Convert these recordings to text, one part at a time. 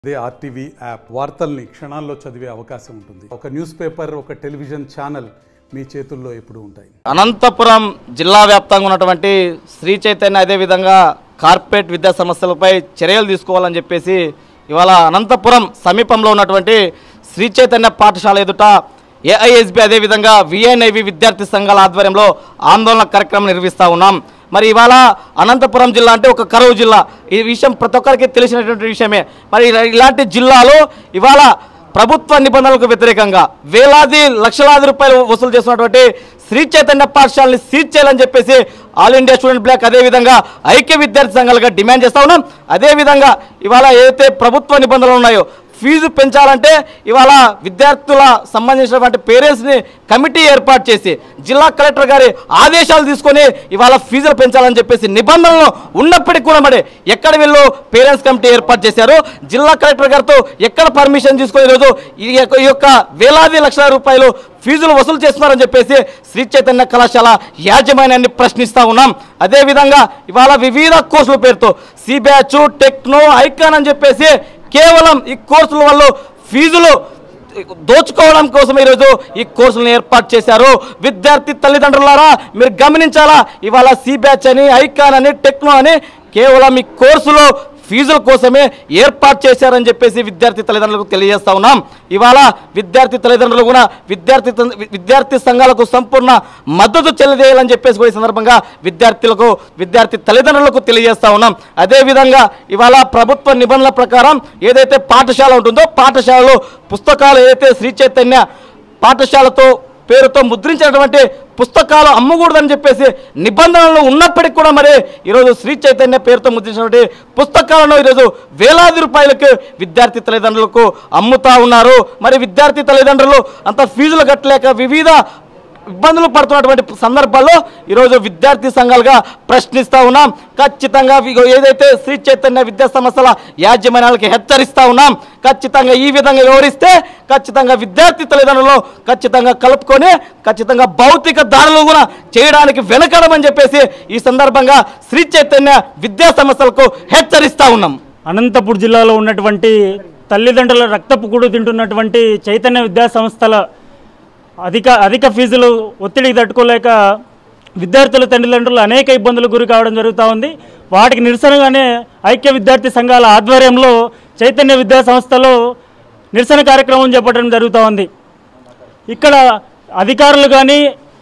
అదే RTV app వార్తల్ని క్షణాల్లో చదివే అవకాశం ఉంటుంది ఒక న్యూస్ పేపర్ ఒక టెలివిజన్ ఛానల్ మీ చేతుల్లో ఎప్పుడూ ఉంటాయి అనంతపురం జిల్లా వ్యాప్తంగా ఉన్నటువంటి శ్రీ చైతన్య అదేవిధంగా కార్పొరేట్ విద్యా సంస్థలపై చర్యలు తీసుకోవాలని చెప్పేసి ఇవాళ అనంతపురం సమీపంలో ఉన్నటువంటి శ్రీ చైతన్య పాఠశాల ఎదుట ఏఐఎస్బి అదేవిధంగా విఎన్ఐవి విద్యార్థి సంఘాల ఆధ్వర్యంలో ఆందోళన కార్యక్రమం నిర్వహిస్తూ ఉన్నాం మరి ఇవాళ అనంతపురం జిల్లా అంటే ఒక కరువు జిల్లా ఈ విషయం ప్రతి ఒక్కరికి తెలిసినటువంటి విషయమే మరి ఇలా- ఇలాంటి జిల్లాలో ఇవాళ ప్రభుత్వ నిబంధనలకు వ్యతిరేకంగా వేలాది లక్షలాది రూపాయలు వసూలు చేస్తున్నటువంటి శ్రీ చైతన్య పాఠశాలని సీజ్ చేయాలని చెప్పేసి ఆల్ ఇండియా స్టూడెంట్ బ్లాక్ అదేవిధంగా ఐక్య విద్యార్థి సంఘాలుగా డిమాండ్ చేస్తా ఉన్నాం అదేవిధంగా ఇవాళ ఏదైతే ప్రభుత్వ నిబంధనలు ఉన్నాయో ఫీజు పెంచాలంటే ఇవాళ విద్యార్థుల సంబంధించినటువంటి పేరెంట్స్ని కమిటీ ఏర్పాటు చేసి జిల్లా కలెక్టర్ గారి ఆదేశాలు తీసుకొని ఇవాళ ఫీజులు పెంచాలని చెప్పేసి నిబంధనలు ఉన్నప్పటికీ కూడా మరి ఎక్కడ వీళ్ళు పేరెంట్స్ కమిటీ ఏర్పాటు చేశారు జిల్లా కలెక్టర్ గారితో ఎక్కడ పర్మిషన్ తీసుకొని ఈరోజు ఈ యొక్క- ఈ యొక్క వేలాది లక్షల రూపాయలు ఫీజులు వసూలు చేస్తున్నారని చెప్పేసి శ్రీ చైతన్య కళాశాల యాజమాన్యాన్ని ప్రశ్నిస్తా ఉన్నాం అదేవిధంగా ఇవాళ వివిధ కోర్సుల పేరుతో సిబ్యాచ్ టెక్నో ఐకాన్ అని చెప్పేసి కేవలం ఈ కోర్సుల వల్ల ఫీజులు దోచుకోవడం కోసం ఈరోజు ఈ కోర్సులను ఏర్పాటు చేశారు విద్యార్థి తల్లిదండ్రులారా మీరు గమనించాలా ఇవాళ సి బ్యాచ్ అని ఐకాన్ అని టెక్నో అని కేవలం ఈ కోర్సులో ఫీజుల కోసమే ఏర్పాటు చేశారని చెప్పేసి విద్యార్థి తల్లిదండ్రులకు తెలియజేస్తా ఉన్నాం ఇవాళ విద్యార్థి తల్లిదండ్రులు కూడా విద్యార్థి తం- విద్యార్థి సంఘాలకు సంపూర్ణ మద్దతు చెల్లిదేయాలని చెప్పేసి కూడా ఈ సందర్భంగా విద్యార్థులకు విద్యార్థి తల్లిదండ్రులకు తెలియజేస్తా ఉన్నాం అదేవిధంగా ఇవాళ ప్రభుత్వ నిబంధనల ప్రకారం ఏదైతే పాఠశాల ఉంటుందో పాఠశాలలో పుస్తకాలు ఏదైతే శ్రీ చైతన్య పాఠశాలతో పేరుతో ముద్రించినటువంటి పుస్తకాలు అమ్మకూడదని చెప్పేసి నిబంధనలు ఉన్నప్పటికీ కూడా మరి ఈరోజు శ్రీ చైతన్య పేరుతో ముద్రించినటువంటి పుస్తకాలను ఈరోజు వేలాది రూపాయలకు విద్యార్థి తల్లిదండ్రులకు అమ్ముతా ఉన్నారు మరి విద్యార్థి తల్లిదండ్రులు అంత ఫీజులు కట్టలేక వివిధ ఇబ్బందులు పడుతున్నటువంటి సందర్భాల్లో ఈరోజు విద్యార్థి సంఘాలుగా ప్రశ్నిస్తా ఉన్నాం ఖచ్చితంగా ఇగో ఏదైతే శ్రీ చైతన్య విద్యా సంస్థల యాజమాన్యాలకి హెచ్చరిస్తా ఉన్నాం ఖచ్చితంగా ఈ విధంగా వివరిస్తే ఖచ్చితంగా విద్యార్థి తల్లిదండ్రులు ఖచ్చితంగా కలుపుకొని ఖచ్చితంగా భౌతిక దాడులు కూడా చేయడానికి వెనకడమని చెప్పేసి ఈ సందర్భంగా శ్రీ చైతన్య విద్యా సంస్థలకు హెచ్చరిస్తా ఉన్నాం అనంతపూర్ జిల్లాలో ఉన్నటువంటి తల్లిదండ్రుల రక్తపు కూడు తింటున్నటువంటి చైతన్య విద్యా సంస్థల అధిక అధిక ఫీజులు ఒత్తిడికి తట్టుకోలేక విద్యార్థుల తల్లిదండ్రులు అనేక ఇబ్బందులకు గురి కావడం జరుగుతూ ఉంది వాటికి నిరసనగానే ఐక్య విద్యార్థి సంఘాల ఆధ్వర్యంలో చైతన్య విద్యా సంస్థలో నిరసన కార్యక్రమం చేపట్టడం జరుగుతూ ఉంది ఇక్కడ అధికారులు కానీ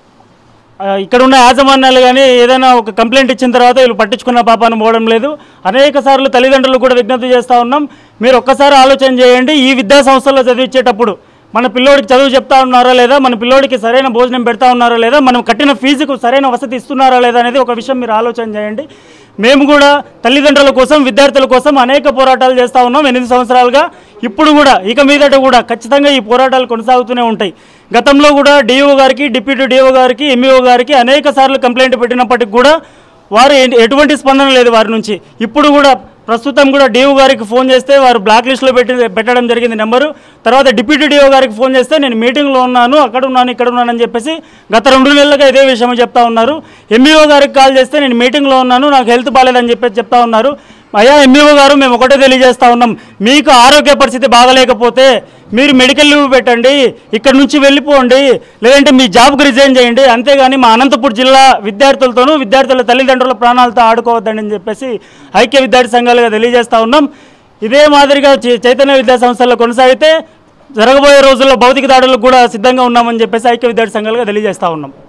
ఆ, ఇక్కడ ఉన్న యాజమాన్యాలు కానీ ఏదైనా ఒక కంప్లైంట్ ఇచ్చిన తర్వాత వీళ్ళు పట్టించుకున్న పాపాను పోవడం లేదు అనేక సార్లు తల్లిదండ్రులు కూడా విజ్ఞప్తి చేస్తూ ఉన్నాం మీరు ఒక్కసారి ఆలోచన చేయండి ఈ విద్యా సంస్థల్లో చదివించేటప్పుడు మన పిల్లోడికి చదువు చెప్తా ఉన్నారా లేదా మన పిల్లోడికి సరైన భోజనం పెడతా ఉన్నారా లేదా మనం కట్టిన ఫీజుకు సరైన వసతి ఇస్తున్నారా లేదా అనేది ఒక విషయం మీరు ఆలోచన చేయండి మేము కూడా తల్లిదండ్రుల కోసం విద్యార్థుల కోసం అనేక పోరాటాలు చేస్తూ ఉన్నాం ఎనిమిది సంవత్సరాలుగా ఇప్పుడు కూడా ఇక మీదట కూడా ఖచ్చితంగా ఈ పోరాటాలు కొనసాగుతూనే ఉంటాయి గతంలో కూడా డిఓ గారికి డిప్యూటీ డిఓ గారికి ఎంఈఓ గారికి అనేక సార్లు కంప్లైంట్ పెట్టినప్పటికి కూడా వారు ఎ- ఎటువంటి స్పందన లేదు వారి నుంచి ఇప్పుడు కూడా ప్రస్తుతం కూడా డిఓ గారికి ఫోన్ చేస్తే వారు బ్లాక్ లిస్ట్లో పెట్టి పెట్టడం జరిగింది నెంబరు తర్వాత డిప్యూటీ డిఓ గారికి ఫోన్ చేస్తే నేను మీటింగ్లో ఉన్నాను అక్కడ ఉన్నాను ఇక్కడ ఉన్నాను అని చెప్పేసి గత రెండు నెలలుగా ఇదే విషయం చెప్తా ఉన్నారు ఎంఈఓ గారికి కాల్ చేస్తే నేను మీటింగ్లో ఉన్నాను నాకు హెల్త్ బాగాలేదని చెప్పేసి చెప్తా ఉన్నారు అయ్యా ఎంఈఓ గారు మేము ఒకటే తెలియజేస్తా ఉన్నాం మీకు ఆరోగ్య పరిస్థితి బాగలేకపోతే మీరు మెడికల్ లీవ్ పెట్టండి ఇక్కడ నుంచి వెళ్ళిపోండి లేదంటే మీ జాబ్కి రిజైన్ చేయండి అంతేగాని మా అనంతపూర్ జిల్లా విద్యార్థులతోనూ విద్యార్థుల తల్లిదండ్రుల ప్రాణాలతో ఆడుకోవద్దండి అని చెప్పేసి ఐక్య విద్యార్థి సంఘాలుగా తెలియజేస్తా ఉన్నాం ఇదే మాదిరిగా చై- చైతన్య విద్యా సంస్థల్లో కొనసాగితే జరగబోయే రోజుల్లో భౌతిక దాడులకు కూడా సిద్ధంగా ఉన్నామని చెప్పేసి ఐక్య విద్యార్థి సంఘాలుగా తెలియజేస్తా ఉన్నాం